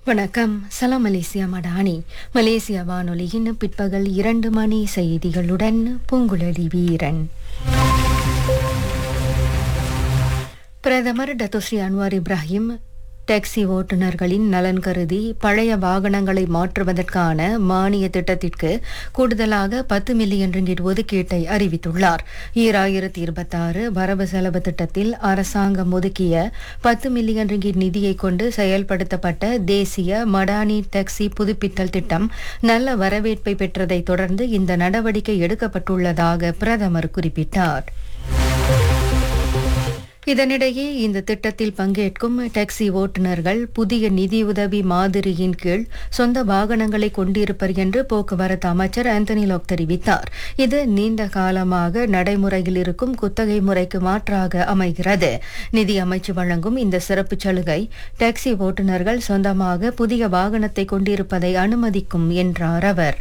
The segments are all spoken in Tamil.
வணக்கம் சலாம் மலேசியா மடானி மலேசியா வானொலியின் பிற்பகல் இரண்டு மணி செய்திகளுடன் பூங்குழலி வீரன் பிரதமர் டத்தோஸ்ரீ அன்வார் இப்ராஹிம் டாக்ஸி ஓட்டுநர்களின் நலன் கருதி பழைய வாகனங்களை மாற்றுவதற்கான மானிய திட்டத்திற்கு கூடுதலாக பத்து மில்லியன் ரிங்கிட் ஒதுக்கீட்டை அறிவித்துள்ளார் ஈராயிரத்தி இருபத்தாறு வரவு செலவு திட்டத்தில் அரசாங்கம் ஒதுக்கிய பத்து மில்லியன் ரிங்கிட் நிதியை கொண்டு செயல்படுத்தப்பட்ட தேசிய மடானி டாக்ஸி புதுப்பித்தல் திட்டம் நல்ல வரவேற்பை பெற்றதை தொடர்ந்து இந்த நடவடிக்கை எடுக்கப்பட்டுள்ளதாக பிரதமர் குறிப்பிட்டார் இதனிடையே இந்த திட்டத்தில் பங்கேற்கும் டாக்ஸி ஓட்டுநர்கள் புதிய நிதியுதவி மாதிரியின் கீழ் சொந்த வாகனங்களை கொண்டிருப்பர் என்று போக்குவரத்து அமைச்சர் ஆந்தனி லாக் தெரிவித்தார் இது நீண்ட காலமாக நடைமுறையில் இருக்கும் குத்தகை முறைக்கு மாற்றாக அமைகிறது நிதி அமைச்சு வழங்கும் இந்த சிறப்பு சலுகை டாக்ஸி ஓட்டுநர்கள் சொந்தமாக புதிய வாகனத்தை கொண்டிருப்பதை அனுமதிக்கும் என்றார் அவர்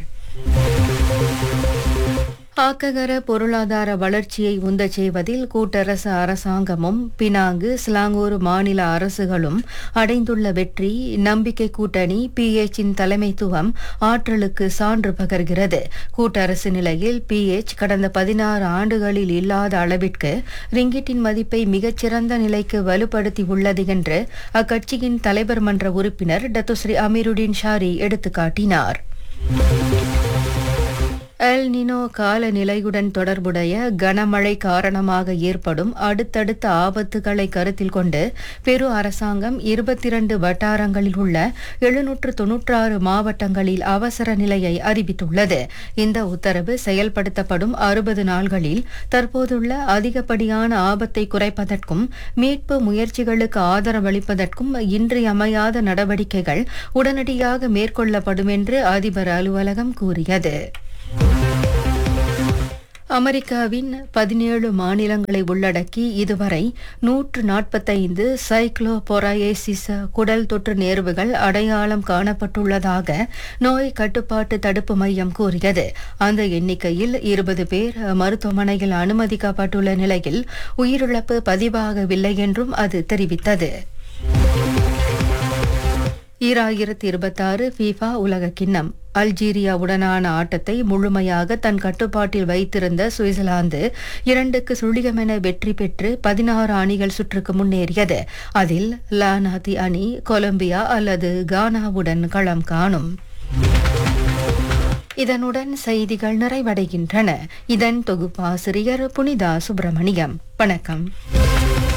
ஆக்ககர பொருளாதார வளர்ச்சியை உந்தச் செய்வதில் கூட்டரசு அரசாங்கமும் பினாங்கு சிலாங்கூர் மாநில அரசுகளும் அடைந்துள்ள வெற்றி நம்பிக்கை கூட்டணி பிஎச்சின் தலைமைத்துவம் ஆற்றலுக்கு சான்று பகர்கிறது கூட்டரசு நிலையில் பிஎச் கடந்த பதினாறு ஆண்டுகளில் இல்லாத அளவிற்கு ரிங்கிட்டின் மதிப்பை மிகச்சிறந்த நிலைக்கு வலுப்படுத்தி உள்ளது என்று அக்கட்சியின் தலைவர் மன்ற உறுப்பினர் டத்துஸ்ரீ அமீருddin ஷாரி எடுத்துக்காட்டினார் எல் நினோ காலநிலையுடன் தொடர்புடைய கனமழை காரணமாக ஏற்படும் அடுத்தடுத்த ஆபத்துகளை கருத்தில் கொண்டு பெரு அரசாங்கம் இருபத்தி இரண்டு வட்டாரங்களில் உள்ள எழுநூற்று தொன்னூற்றாறு மாவட்டங்களில் அவசர நிலையை அறிவித்துள்ளது இந்த உத்தரவு செயல்படுத்தப்படும் அறுபது நாள்களில் தற்போதுள்ள அதிகப்படியான ஆபத்தை குறைப்பதற்கும் மீட்பு முயற்சிகளுக்கு ஆதரவளிப்பதற்கும் இன்றியமையாத நடவடிக்கைகள் உடனடியாக மேற்கொள்ளப்படும் என்று அதிபர் அலுவலகம் கூறியது அமெரிக்காவின் பதினேழு மாநிலங்களை உள்ளடக்கி இதுவரை நூற்று நாற்பத்தைந்து சைக்ளோபொரையேசிஸ் குடல் தொற்று நேர்வுகள் அடையாளம் காணப்பட்டுள்ளதாக நோய் கட்டுப்பாட்டு தடுப்பு மையம் கூறியது அந்த எண்ணிக்கையில் இருபது பேர் மருத்துவமனையில் அனுமதிக்கப்பட்டுள்ள நிலையில் உயிரிழப்பு பதிவாகவில்லை என்றும் அது தெரிவித்தது ஈராயிரத்தி இருபத்தாறு ஃபீஃபா உலக கிண்ணம் அல்ஜீரியாவுடனான ஆட்டத்தை முழுமையாக தன் கட்டுப்பாட்டில் வைத்திருந்த சுவிட்சர்லாந்து இரண்டுக்கு சுழியமென வெற்றி பெற்று பதினாறு அணிகள் சுற்றுக்கு முன்னேறியது அதில் லானாதி அணி கொலம்பியா அல்லது கானாவுடன் களம் காணும் இதனுடன் செய்திகள் நிறைவடைகின்றன இதன் தொகுப்பாசிரியர் புனிதா சுப்பிரமணியம் வணக்கம்